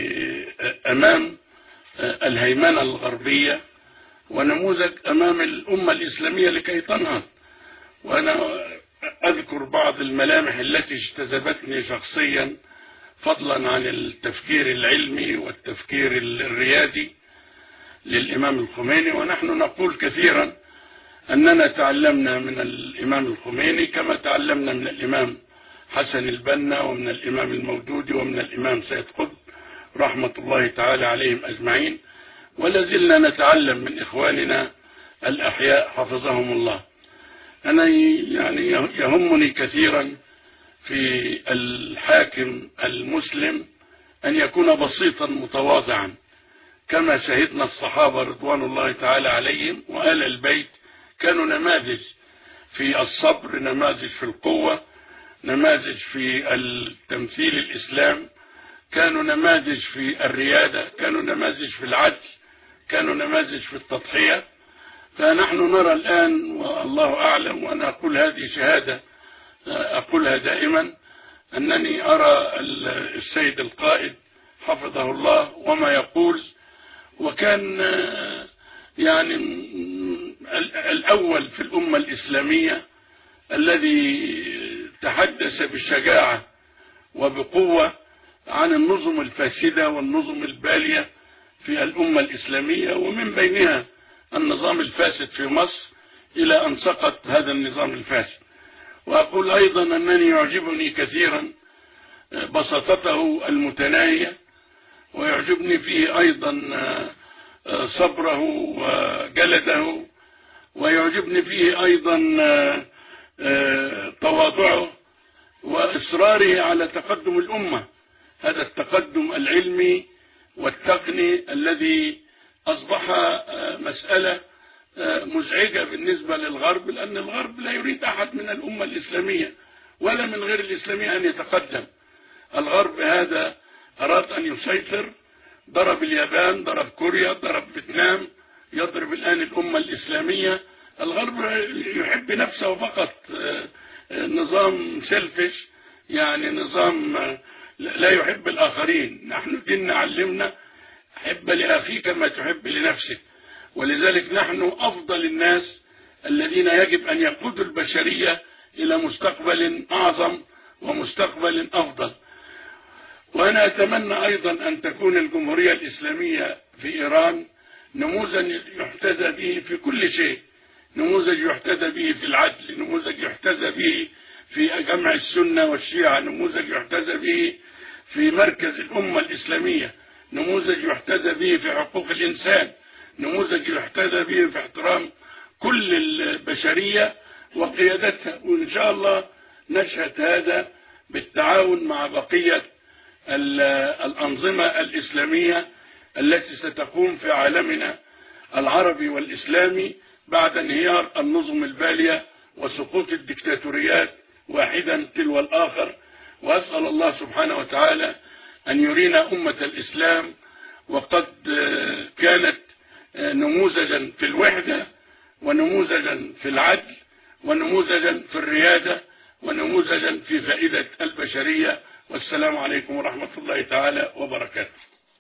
أمام الهيمنة الغربية ونموذج أمام الأمة الإسلامية لكي تنهض وأنا أذكر بعض الملامح التي اجتذبتني شخصيا فضلا عن التفكير العلمي والتفكير الريادي للإمام الخميني ونحن نقول كثيرا أننا تعلمنا من الإمام الخميني كما تعلمنا من الإمام حسن البنا ومن الإمام المودودي ومن الإمام سيد قطب رحمة الله تعالى عليهم أجمعين ولازلنا نتعلم من إخواننا الأحياء حفظهم الله أنا يعني يهمني كثيرا في الحاكم المسلم أن يكون بسيطا متواضعا كما شهدنا الصحابة رضوان الله تعالى عليهم وآل البيت كانوا نماذج في الصبر نماذج في القوة نماذج في التمثيل الإسلام كانوا نماذج في الريادة كانوا نماذج في العدل كانوا نماذج في التضحية فنحن نرى الآن والله أعلم وأنا أقول هذه شهادة أقولها دائما أنني أرى السيد القائد حفظه الله وما يقول وكان يعني الأول في الأمة الإسلامية الذي تحدث بشجاعة وبقوة عن النظم الفاسدة والنظم البالية في الأمة الإسلامية ومن بينها النظام الفاسد في مصر إلى أن سقط هذا النظام الفاسد وأقول أيضا أنني يعجبني كثيرا بساطته المتناهية ويعجبني فيه أيضا صبره وجلده ويعجبني فيه أيضا تواضعه وإصراره على تقدم الأمة هذا التقدم العلمي والتقني الذي أصبح مسألة مزعجة بالنسبة للغرب لأن الغرب لا يريد أحد من الأمة الإسلامية ولا من غير الإسلامية أن يتقدم الغرب هذا أراد أن يسيطر ضرب اليابان ضرب كوريا ضرب فيتنام يضرب الآن الأمة الإسلامية الغرب يحب نفسه فقط نظام سلفش يعني نظام لا يحب الآخرين نحن ديننا علمنا حب لأخيك ما تحب لنفسك ولذلك نحن أفضل الناس الذين يجب أن يقودوا البشرية إلى مستقبل أعظم ومستقبل أفضل وأنا أتمنى أيضا أن تكون الجمهورية الإسلامية في إيران نموذج يحتذى به في كل شيء نموذج يحتذى به في العدل نموذج يحتذى به في جمع السنة والشيعة نموذج يحتذى به في مركز الأمة الإسلامية نموذج يحتذى به في حقوق الإنسان نموذج يحتذى به في احترام كل البشرية وقيادتها وإن شاء الله نشهد هذا بالتعاون مع بقية الأنظمة الإسلامية التي ستقوم في عالمنا العربي والإسلامي بعد انهيار النظم البالية وسقوط الدكتاتوريات واحدا تلو الآخر وأسأل الله سبحانه وتعالى أن يرينا أمة الإسلام وقد كانت نموذجا في الوحدة ونموذجا في العدل ونموذجا في الريادة ونموذجا في فائدة البشرية والسلام عليكم ورحمة الله تعالى وبركاته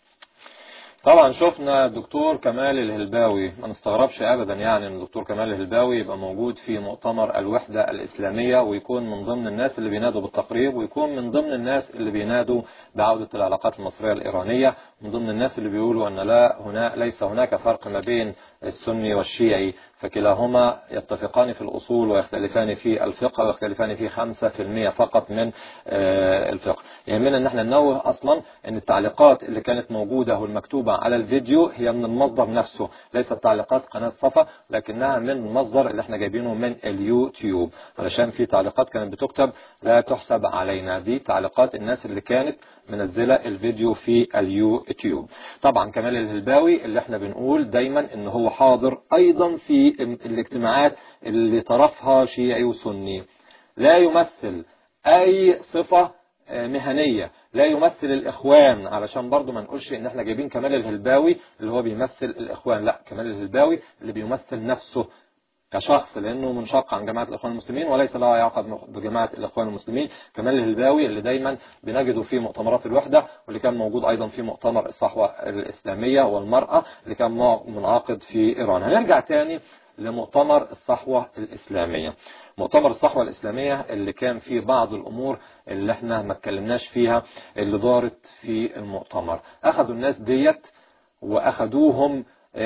طبعا شفنا الدكتور كمال الهلباوي ما نستغربش ابدا يعني ان الدكتور كمال الهلباوي يبقى موجود في مؤتمر الوحدة الاسلامية ويكون من ضمن الناس اللي بينادوا بالتقريب ويكون من ضمن الناس اللي بينادوا بعودة العلاقات المصرية الايرانية من ضمن الناس اللي بيقولوا ان لا هنا ليس هناك فرق ما بين السني والشيعي فكلاهما يتفقان في الأصول ويختلفان في الفقه ويختلفان في 5% فقط من الفقه يهمنا ان احنا ننوه اصلا ان التعليقات اللي كانت موجودة والمكتوبة على الفيديو هي من المصدر نفسه ليست تعليقات قناة صفا لكنها من المصدر اللي احنا جايبينه من اليوتيوب علشان في تعليقات كانت بتكتب لا تحسب علينا دي تعليقات الناس اللي كانت منزلة الفيديو في اليوتيوب طبعا كمال الهلباوي اللي احنا بنقول دايما ان هو حاضر ايضا في الاجتماعات اللي طرفها شيعي وسني لا يمثل اي صفة مهنية لا يمثل الاخوان علشان برضو ما نقولش ان احنا جايبين كمال الهلباوي اللي هو بيمثل الاخوان لا كمال الهلباوي اللي بيمثل نفسه كشخص لانه منشق عن جماعه الاخوان المسلمين وليس له علاقه بجماعه الاخوان المسلمين كمال الهلباوي اللي دايما بنجده في مؤتمرات الوحده واللي كان موجود ايضا في مؤتمر الصحوه الاسلاميه والمراه اللي كان منعقد في ايران هنرجع تاني لمؤتمر الصحوه الاسلاميه مؤتمر الصحوه الاسلاميه اللي كان فيه بعض الامور اللي احنا ما اتكلمناش فيها اللي دارت في المؤتمر اخذوا الناس ديت واخذوهم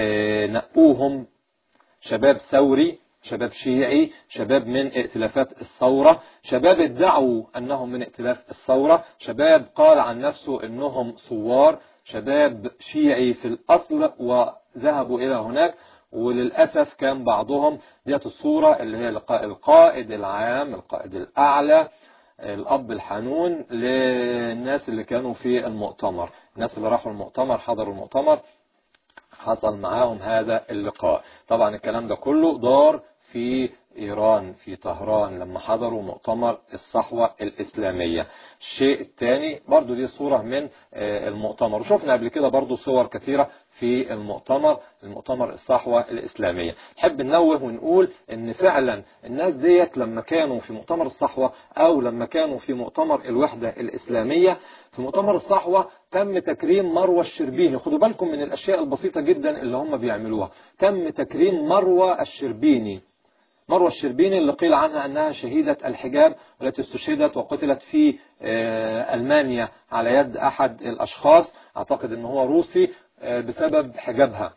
نقوهم شباب ثوري شباب شيعي شباب من ائتلافات الثورة شباب ادعوا أنهم من ائتلاف الثورة شباب قال عن نفسه أنهم ثوار شباب شيعي في الأصل وذهبوا إلى هناك وللأسف كان بعضهم ديت الصورة اللي هي القائد العام القائد الأعلى الأب الحنون للناس اللي كانوا في المؤتمر الناس اللي راحوا المؤتمر حضروا المؤتمر حصل معاهم هذا اللقاء طبعا الكلام ده كله دار في إيران في طهران لما حضروا مؤتمر الصحوة الإسلامية الشيء الثاني برضو دي صورة من المؤتمر وشفنا قبل كده برضو صور كثيرة في المؤتمر المؤتمر الصحوة الإسلامية نحب ننوه ونقول ان فعلا الناس ديت لما كانوا في مؤتمر الصحوة او لما كانوا في مؤتمر الوحدة الإسلامية في مؤتمر الصحوة تم تكريم مروة الشربيني خدوا بالكم من الأشياء البسيطة جدا اللي هم بيعملوها تم تكريم مروة الشربيني مروة الشربيني اللي قيل عنها أنها شهيدة الحجاب والتي استشهدت وقتلت في ألمانيا على يد أحد الأشخاص أعتقد أنه هو روسي بسبب حجابها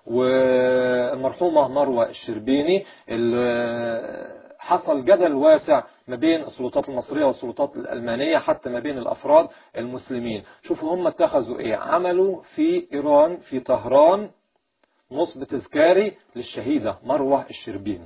والمرحومة مروة الشربيني اللي حصل جدل واسع ما بين السلطات المصرية والسلطات الألمانية حتى ما بين الأفراد المسلمين شوفوا هم اتخذوا ايه عملوا في إيران في طهران نصب تذكاري للشهيدة مروة الشربيني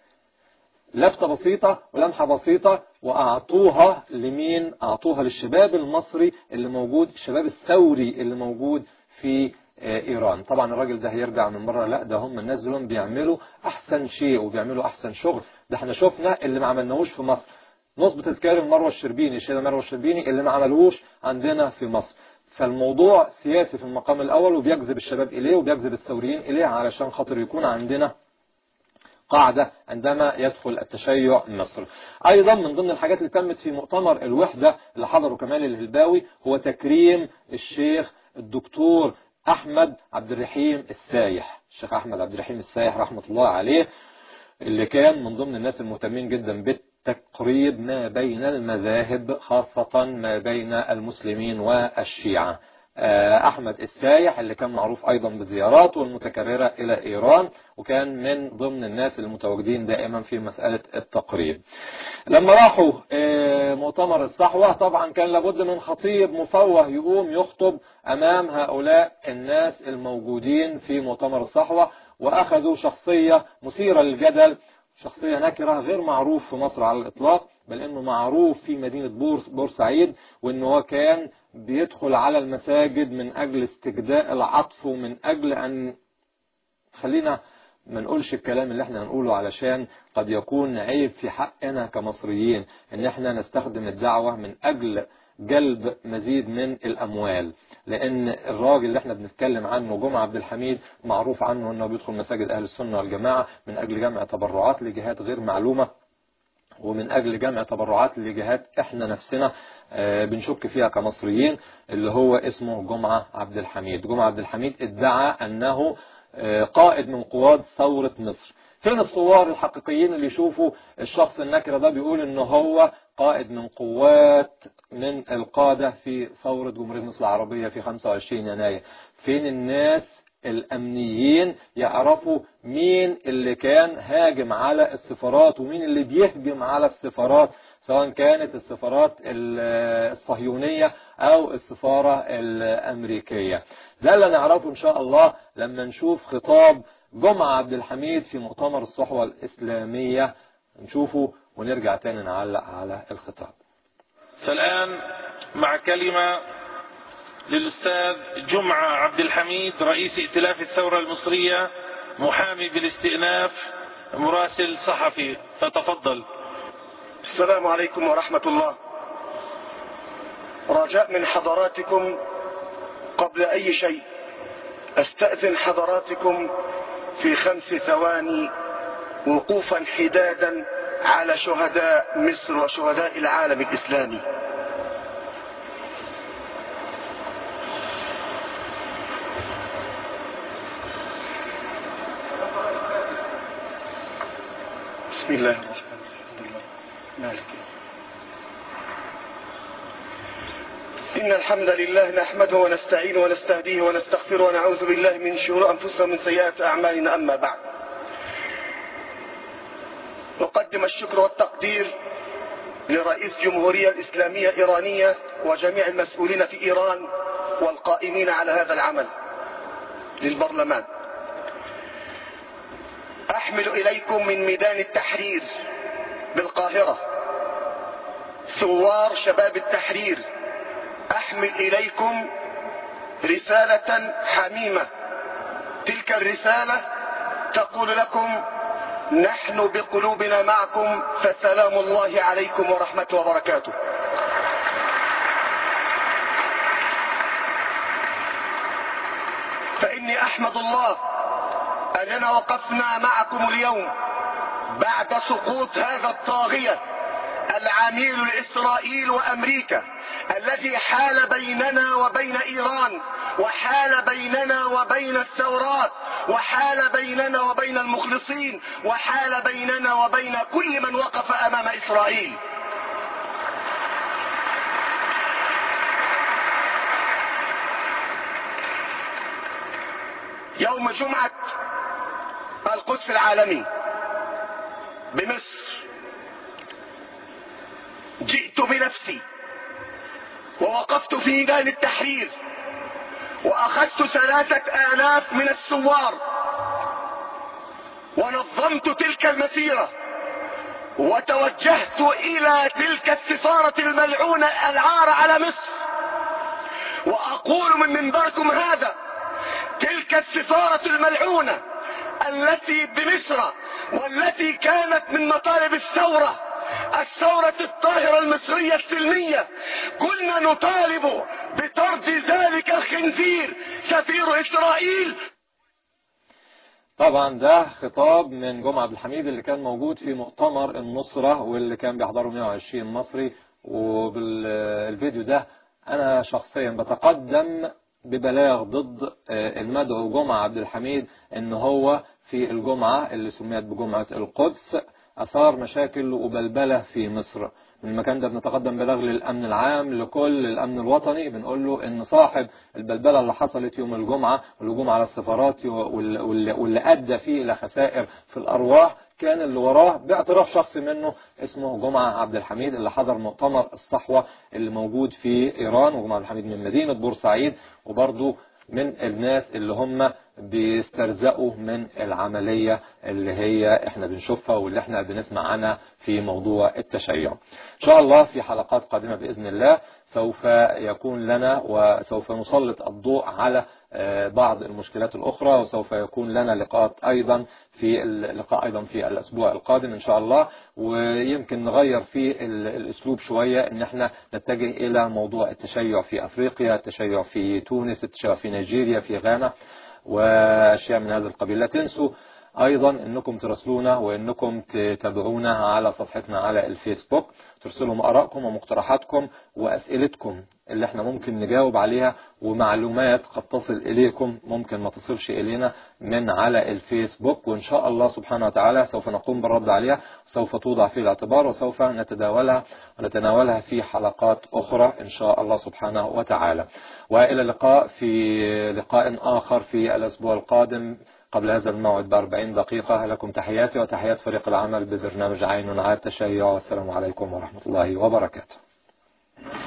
لفتة بسيطة ولمحة بسيطة وأعطوها لمين أعطوها للشباب المصري اللي موجود الشباب الثوري اللي موجود في إيران طبعا الراجل ده هيرجع من مرة لا ده هم الناس دول بيعملوا أحسن شيء وبيعملوا أحسن شغل ده احنا شفنا اللي ما عملناهوش في مصر نصب تذكار المروة الشربيني الشيخ مروة الشربيني اللي ما عملوش عندنا في مصر فالموضوع سياسي في المقام الأول وبيجذب الشباب إليه وبيجذب الثوريين إليه علشان خاطر يكون عندنا قاعدة عندما يدخل التشيع مصر أيضا من ضمن الحاجات اللي تمت في مؤتمر الوحدة اللي حضره كمال الهلباوي هو تكريم الشيخ الدكتور أحمد عبد الرحيم السايح الشيخ أحمد عبد الرحيم السايح رحمة الله عليه اللي كان من ضمن الناس المهتمين جدا بالتقريب ما بين المذاهب خاصة ما بين المسلمين والشيعة أحمد السايح اللي كان معروف أيضا بزياراته المتكررة إلى إيران وكان من ضمن الناس المتواجدين دائما في مسألة التقريب لما راحوا مؤتمر الصحوة طبعا كان لابد من خطيب مفوه يقوم يخطب أمام هؤلاء الناس الموجودين في مؤتمر الصحوة وأخذوا شخصية مثيرة للجدل شخصية نكرة غير معروف في مصر على الإطلاق بل انه معروف في مدينة بورس بورسعيد وانه هو كان بيدخل على المساجد من اجل استجداء العطف ومن اجل ان خلينا ما نقولش الكلام اللي احنا هنقوله علشان قد يكون عيب في حقنا كمصريين ان احنا نستخدم الدعوة من اجل جلب مزيد من الاموال لان الراجل اللي احنا بنتكلم عنه جمعة عبد الحميد معروف عنه انه بيدخل مساجد اهل السنة والجماعة من اجل جمع تبرعات لجهات غير معلومة ومن أجل جمع تبرعات لجهات احنا نفسنا بنشك فيها كمصريين اللي هو اسمه جمعة عبد الحميد جمعة عبد الحميد ادعى أنه قائد من قواد ثورة مصر فين الثوار الحقيقيين اللي يشوفوا الشخص النكرة ده بيقول انه هو قائد من قوات من القادة في ثورة جمهورية مصر العربية في 25 يناير فين الناس الأمنيين يعرفوا مين اللي كان هاجم على السفارات ومين اللي بيهجم على السفارات سواء كانت السفارات الصهيونية أو السفارة الأمريكية ده اللي نعرفه إن شاء الله لما نشوف خطاب جمعة عبد الحميد في مؤتمر الصحوة الإسلامية نشوفه ونرجع تاني نعلق على الخطاب فالآن مع كلمة للأستاذ جمعة عبد الحميد رئيس ائتلاف الثورة المصرية محامي بالاستئناف مراسل صحفي فتفضل السلام عليكم ورحمة الله رجاء من حضراتكم قبل أي شيء أستأذن حضراتكم في خمس ثواني وقوفا حدادا على شهداء مصر وشهداء العالم الإسلامي بسم الله الرحمن الرحيم مالك إن الحمد لله نحمده ونستعينه ونستهديه ونستغفره ونعوذ بالله من شرور أنفسنا ومن سيئات أعمالنا أما بعد نقدم الشكر والتقدير لرئيس جمهورية الإسلامية الإيرانية وجميع المسؤولين في إيران والقائمين على هذا العمل للبرلمان أحمل إليكم من ميدان التحرير بالقاهرة ثوار شباب التحرير أحمل إليكم رسالة حميمة تلك الرسالة تقول لكم نحن بقلوبنا معكم فسلام الله عليكم ورحمته وبركاته فإني أحمد الله أننا وقفنا معكم اليوم بعد سقوط هذا الطاغية العميل لإسرائيل وأمريكا الذي حال بيننا وبين إيران وحال بيننا وبين الثورات وحال بيننا وبين المخلصين وحال بيننا وبين كل من وقف أمام إسرائيل يوم جمعة القدس العالمي بمصر جئت بنفسي ووقفت في ميدان التحرير واخذت ثلاثة الاف من الثوار ونظمت تلك المسيرة وتوجهت الى تلك السفارة الملعونة العار على مصر واقول من منبركم هذا تلك السفارة الملعونة التي بمصر والتي كانت من مطالب الثورة الثورة الطاهرة المصرية السلمية كنا نطالب بطرد ذلك الخنزير سفير إسرائيل طبعا ده خطاب من جمعة عبد الحميد اللي كان موجود في مؤتمر النصرة واللي كان بيحضره 120 مصري وبالفيديو ده أنا شخصيا بتقدم ببلاغ ضد المدعو جمعة عبد الحميد ان هو في الجمعة اللي سميت بجمعة القدس أثار مشاكل وبلبلة في مصر من المكان ده بنتقدم بلاغ للأمن العام لكل الأمن الوطني بنقول له إن صاحب البلبلة اللي حصلت يوم الجمعة والهجوم على السفارات واللي أدى فيه إلى خسائر في الأرواح كان اللي وراه باعتراف شخصي منه اسمه جمعة عبد الحميد اللي حضر مؤتمر الصحوة اللي موجود في إيران وجمعة عبد الحميد من مدينة بورسعيد وبرضه من الناس اللي هم بيسترزقوا من العملية اللي هي احنا بنشوفها واللي احنا بنسمع عنها في موضوع التشيع ان شاء الله في حلقات قادمة بإذن الله سوف يكون لنا وسوف نسلط الضوء على بعض المشكلات الأخرى وسوف يكون لنا لقاءات أيضا في اللقاء أيضا في الأسبوع القادم إن شاء الله ويمكن نغير في الأسلوب شوية إن احنا نتجه إلى موضوع التشيع في أفريقيا التشيع في تونس التشيع في نيجيريا في غانا وأشياء من هذا القبيل لا تنسوا أيضا أنكم تراسلونا وأنكم تتابعونا على صفحتنا على الفيسبوك ترسلوا آرائكم ومقترحاتكم وأسئلتكم اللي احنا ممكن نجاوب عليها ومعلومات قد تصل إليكم ممكن ما تصلش إلينا من على الفيسبوك وإن شاء الله سبحانه وتعالى سوف نقوم بالرد عليها سوف توضع في الاعتبار وسوف نتداولها ونتناولها في حلقات أخرى إن شاء الله سبحانه وتعالى وإلى اللقاء في لقاء آخر في الأسبوع القادم قبل هذا الموعد بأربعين دقيقة لكم تحياتي وتحيات فريق العمل ببرنامج عين على التشيع والسلام عليكم ورحمة الله وبركاته